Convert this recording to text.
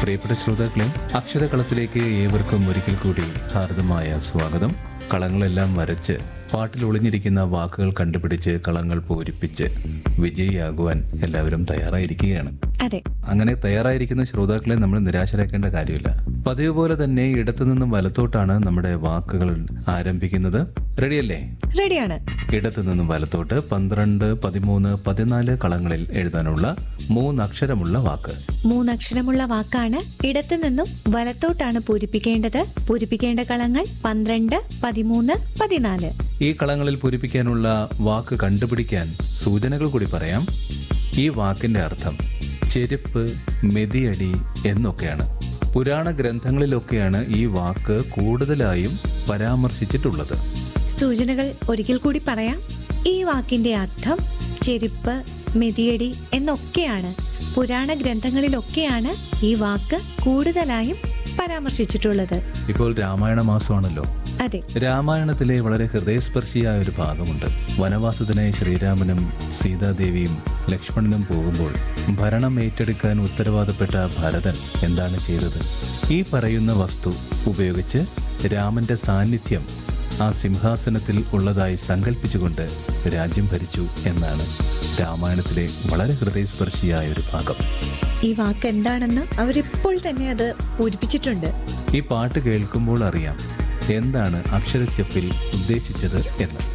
പ്രിയപ്പെട്ട ശ്രോതാക്കളെ അക്ഷരകളത്തിലേക്ക് ഏവർക്കും ഒരിക്കൽ കൂടി ഹാർദമായ സ്വാഗതം കളങ്ങളെല്ലാം വരച്ച് പാട്ടിൽ ഒളിഞ്ഞിരിക്കുന്ന വാക്കുകൾ കണ്ടുപിടിച്ച് കളങ്ങൾ പൂരിപ്പിച്ച് വിജയിയാകുവാൻ എല്ലാവരും തയ്യാറായിരിക്കുകയാണ് അതെ അങ്ങനെ തയ്യാറായിരിക്കുന്ന ശ്രോതാക്കളെ നമ്മൾ നിരാശരാക്കേണ്ട കാര്യമില്ല പതിവ് പോലെ തന്നെ ഇടത്തു നിന്നും വലത്തോട്ടാണ് നമ്മുടെ വാക്കുകൾ ആരംഭിക്കുന്നത് റെഡിയല്ലേ റെഡിയാണ് ഇടത്തു നിന്നും വലത്തോട്ട് പന്ത്രണ്ട് പതിമൂന്ന് പതിനാല് കളങ്ങളിൽ എഴുതാനുള്ള മൂന്നക്ഷരമുള്ള വാക്ക് മൂന്നക്ഷരമുള്ള വാക്കാണ് ഇടത്തു നിന്നും വലത്തോട്ടാണ് പൂരിപ്പിക്കേണ്ടത് പൂരിപ്പിക്കേണ്ട കളങ്ങൾ പന്ത്രണ്ട് പതിമൂന്ന് പതിനാല് ഈ കളങ്ങളിൽ പൂരിപ്പിക്കാനുള്ള വാക്ക് കണ്ടുപിടിക്കാൻ സൂചനകൾ കൂടി പറയാം ഈ വാക്കിന്റെ അർത്ഥം ചെരുപ്പ് മെതിയടി എന്നൊക്കെയാണ് പുരാണ ഗ്രന്ഥങ്ങളിലൊക്കെയാണ് ഈ വാക്ക് കൂടുതലായും പരാമർശിച്ചിട്ടുള്ളത് സൂചനകൾ ഒരിക്കൽ കൂടി പറയാം ഈ വാക്കിന്റെ അർത്ഥം ചെരുപ്പ് മെതിയടി എന്നൊക്കെയാണ് പുരാണ ഗ്രന്ഥങ്ങളിലൊക്കെയാണ് ഈ വാക്ക് കൂടുതലായും പരാമർശിച്ചിട്ടുള്ളത് ഇപ്പോൾ രാമായണ മാസമാണല്ലോ അതെ രാമായണത്തിലെ വളരെ ഹൃദയസ്പർശിയായ ഒരു ഭാഗമുണ്ട് വനവാസത്തിനായി ശ്രീരാമനും സീതാദേവിയും ലക്ഷ്മണനും പോകുമ്പോൾ ഭരണം ഏറ്റെടുക്കാൻ ഉത്തരവാദപ്പെട്ട ഭരതൻ എന്താണ് ചെയ്തത് ഈ പറയുന്ന വസ്തു ഉപയോഗിച്ച് രാമന്റെ സാന്നിധ്യം ആ സിംഹാസനത്തിൽ ഉള്ളതായി സങ്കല്പിച്ചുകൊണ്ട് രാജ്യം ഭരിച്ചു എന്നാണ് രാമായണത്തിലെ വളരെ ഹൃദയസ്പർശിയായ ഒരു ഭാഗം ഈ വാക്ക് എന്താണെന്ന് അവരിപ്പോൾ തന്നെ അത് പൂരിപ്പിച്ചിട്ടുണ്ട് ഈ പാട്ട് കേൾക്കുമ്പോൾ അറിയാം എന്താണ് അക്ഷരച്ചപ്പിൽ ഉദ്ദേശിച്ചത് എന്ന്